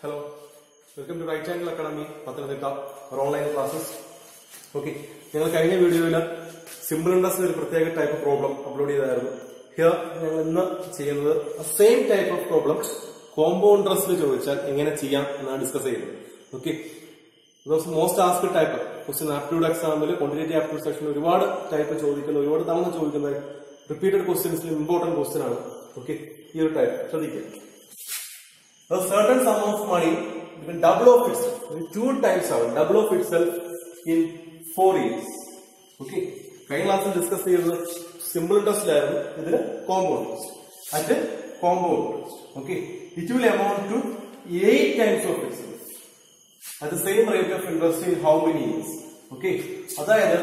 Hello welcome to right angle academy Pathanamthitta online classes okay ഞങ്ങൾ കഴിഞ്ഞ വീഡിയോയിൽ സിമ്പിൾ ഇൻട്രസ്റ്റ് ഒരു പ്രത്യേക ടൈപ്പ് പ്രോബ്ലം അപ്ലോഡ് ചെയ്തായിരുന്നു ഹിയർ ഞങ്ങൾ ഇന്ന് ചെയ്യുന്നത് same type of problem combo ഇൻട്രസ്റ്റിൽ ചോദിച്ചാൽ എങ്ങനെ ചെയ്യാം എന്നാണ് ഡിസ്കസ് ചെയ്യുന്നത് okay most ask type question aptitude എക്സാമിൽ ക്വാണ്ടിറ്റേറ്റീവ് ആപ്റ്റ്യൂഡ് സെക്ഷനിൽ ഒരുപാട് ടൈപ്പ് ചോദിക്കുന്ന ഒരുപാട് തവണ ചോദിക്കുന്ന റിപ്പീറ്റഡ് ക്വസ്റ്റ്യൻസിൽ ഇമ്പോർട്ടന്റ് ക്വസ്റ്റ്യൻ ആണ് ഓക്കെ ഈ ഒരു ടൈപ്പ് ശ്രദ്ധിക്കുക a certain sum of money you can double of itself in two times out double of itself in four years okay കഴിഞ്ഞ ക്ലാസ്സിൽ ഡിസ്കസ് ചെയ്തത് സിമ്പിൾ ഇൻട്രസ്റ്റിലായിരുന്നു ഇതിന് compound interest at compound interest okay it will amount to eight times of itself at the same rate of interest in how many years okay അതായത്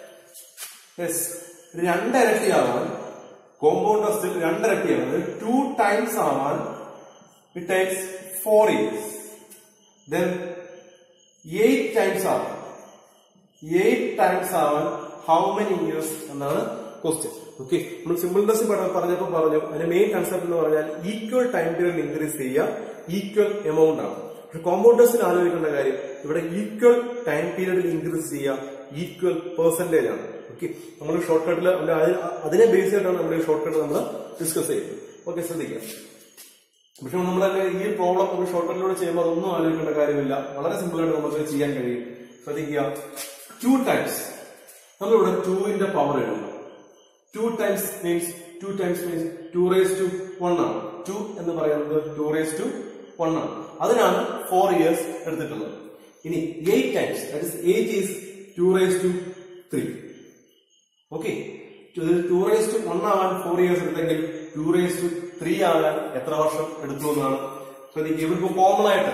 yes രണ്ടിരട്ടിയാവാൻ compound ഇൻട്രസ്റ്റിൽ രണ്ടിരട്ടിയാവാൻ two times ആവാൻ it takes four years. Then eight times ആവാൻ eight times ആവാൻ how many years എന്നാണ് question okay നമ്മൾ simple interest പറഞ്ഞപ്പോൾ പറഞ്ഞു അതിന്റെ മെയിൻ കൺസെപ്റ്റ് എന്ന് പറഞ്ഞാൽ ഈക്വൽ ടൈം പീരിയഡ് ഇൻക്രീസ് ചെയ്യുക ഈക്വൽ എമൗണ്ട് ആണ് പക്ഷെ കോമ്പൗണ്ടേഴ്സിൽ ആലോചിക്കേണ്ട കാര്യം ഇവിടെ ഈക്വൽ ടൈം പീരിയഡിൽ ഇൻക്രീസ് ചെയ്യുക ഈക്വൽ പെർസെന്റേജ് ആണ് ഓക്കെ നമ്മൾ ഷോർട്ട് കട്ടിൽ അതിനെ ബേസ് ചെയ്തിട്ടാണ് നമ്മൾ ഷോർട്ട് കട്ട് നമ്മൾ ഡിസ്കസ് ചെയ്യുന്നത് ഓക്കെ ശ്രദ്ധിക്കുക പക്ഷെ നമ്മൾ ഈ പ്രോബ്ലം നമ്മൾ ഷോർട്ട് കട്ടിലൂടെ ചെയ്യുമ്പോൾ അതൊന്നും ആലോചിക്കേണ്ട കാര്യമില്ല വളരെ സിമ്പിൾ ആയിട്ട് നമുക്ക് ചെയ്യാൻ കഴിയും ശ്രദ്ധിക്കുക ടു ടൈംസ് നമ്മളിവിടെ ടുവിന്റെ പവർ എഴുതുന്നു two times means two times means two raise to one ആണ് ടു എന്ന് പറയുന്നത് ടു റേസ് ടു വൺ ആണ് അതിനാണ് ഫോർ ഇയേഴ്സ് എടുത്തിട്ടുള്ളത് ഇനി eight times that is eight is two raise to three okay two raise to one ആവാൻ four years എടുത്തെങ്കിൽ two raise to three ആകാൻ എത്ര വർഷം എടുത്തു എന്നാണ് ശ്രദ്ധിക്കുക ഇവർക്ക് കോമൺ ആയിട്ട്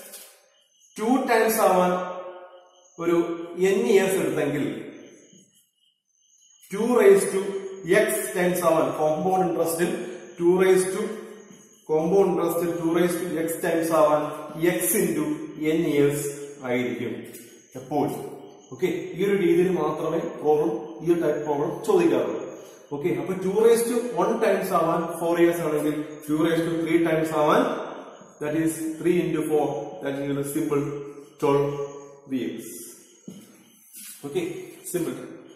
ടു ടൈംസ് ആവാൻ ഒരു എൻ ഇയേഴ്സ് എടുത്തെങ്കിൽ two raise to X times ആവാൻ കോമ്പൗണ്ട് ഇൻട്രസ്റ്റിൽ ടു റേസ് ടു കോമ്പൗണ്ട് ഇൻട്രസ്റ്റിൽ two raise to X times ആവാൻ എക്സ് ഇൻറ്റു എൻ ഇയേഴ്സ് ആയിരിക്കും എപ്പോഴും ഓക്കെ ഈ ഒരു രീതിയിൽ മാത്രമേ പ്രോബ്ലം ഈ ഒരു ടൈപ്പ് പ്രോബ്ലം ചോദിക്കാറുള്ളൂ ഓക്കെ അപ്പൊ two raise to one times ആവാൻ ഫോർ ഇയേഴ്സ് ആണെങ്കിൽ two raise to three times ആവാൻ that is three into four that is simple twelve years okay simple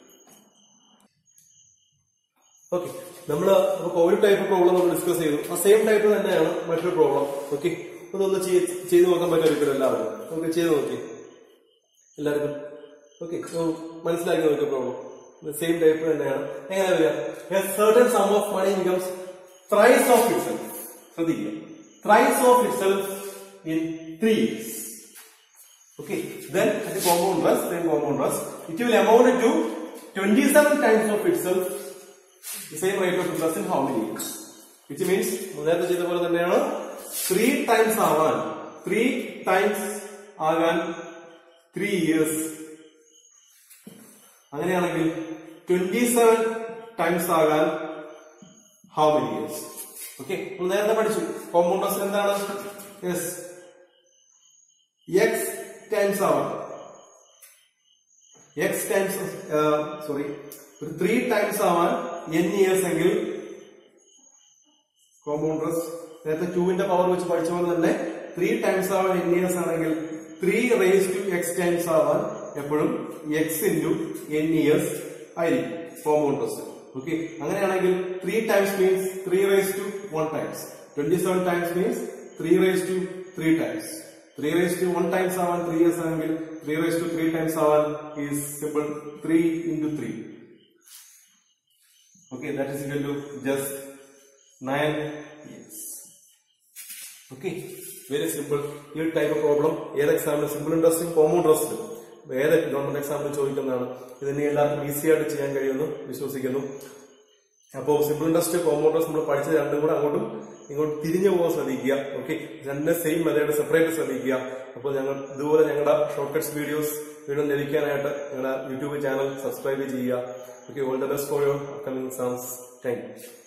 okay നമ്മൾ നമുക്ക് ഒരു ടൈപ്പ് പ്രോബ്ലം നമ്മൾ ഡിസ്കസ് ചെയ്തു ആ സെയിം ടൈപ്പ് തന്നെയാണ് മറ്റൊരു പ്രോബ്ലം ഓക്കെ അതൊന്ന് ചെയ്തു നോക്കാൻ പറ്റുമായിരിക്കും എല്ലാവരും നമുക്ക് ചെയ്ത് നോക്കി എല്ലാവർക്കും ഓക്കെ മനസ്സിലാക്കി നോക്കിയ പ്രോബ്ലം സെയിം ടൈപ്പ് തന്നെയാണ് എങ്ങനെ വരിക certain sum of money incomes thrice of itself ശ്രദ്ധിക്കുക thrice of itself in three years okay then at compound interest then compound interest it will amount to twenty seven times of itself the same rate of interest in how many years which means നേരത്തെ ചെയ്ത പോലെ തന്നെയാണ് three times ആവാൻ three times ആകാൻ three years അങ്ങനെയാണെങ്കിൽ twenty seven times ആകാൻ how many years okay നമ്മൾ നേരത്തെ പഠിച്ചു കോമ്പൗണ്ടേഴ്സ് എന്താണ് യെസ് എക്സ് ടൈംസ് ആവാൻ എക്സ് ടൈംസ് സോറി ഒരു ത്രീ ടൈംസ് ആവാൻ എൻ ഇയേഴ്സ് എങ്കിൽ കോമ്പൗണ്ടേഴ്സ് നേരത്തെ ടുവിന്റെ പവർ വെച്ച് പഠിച്ച പോലെ തന്നെ ത്രീ ടൈംസ് ആവാൻ എൻ ഇയേഴ്സ് ആണെങ്കിൽ three raise to X times ആവാൻ എപ്പോഴും എക്സ് ഇൻറ്റു എൻ ഇയേഴ്സ് ആയിരിക്കും കോമ്പൗണ്ടേഴ്സ് ഓക്കെ അങ്ങനെയാണെങ്കിൽ three times means three raise to one times twenty seven times means three raise to three times three raise to one times ആവാൻ three years ആണെങ്കിൽ three raise to three times ആവാൻ is simple three into three okay that is equal to just 9 years okay very simple ഈ ഒരു type problem ഏത് എക്സാമിന് simple ഇൻട്രസ്റ്റും common ഇൻട്രസ്റ്റും ഏത് government എക്സാമിന് ചോദിക്കുന്നതാണ് ഇതിനെ എല്ലാവർക്കും ഈസി ആയിട്ട് ചെയ്യാൻ കഴിയുമെന്ന് വിശ്വസിക്കുന്നു അപ്പോൾ സിമ്പിൾ ഇൻട്രസ്റ്റ് കോമൺ ഇൻട്രസ്റ്റ് നമ്മൾ പഠിച്ച രണ്ടും കൂടെ അങ്ങോട്ടും ഇങ്ങോട്ട് തിരിഞ്ഞു പോകാൻ ശ്രമിക്കുക ഓക്കെ രണ്ട് സെയിം മെത്തേഡ് സെപ്പറേറ്റ് ശ്രമിക്കുക അപ്പോൾ ഞങ്ങൾ ഇതുപോലെ ഞങ്ങളുടെ ഷോർട്ട് കട്ട്സ് വീഡിയോസ് വീണ്ടും ലഭിക്കാനായിട്ട് ഞങ്ങളുടെ യൂട്യൂബ് ചാനൽ സബ്സ്ക്രൈബ് ചെയ്യുക Okay, all the best for your upcoming exams. Thank you.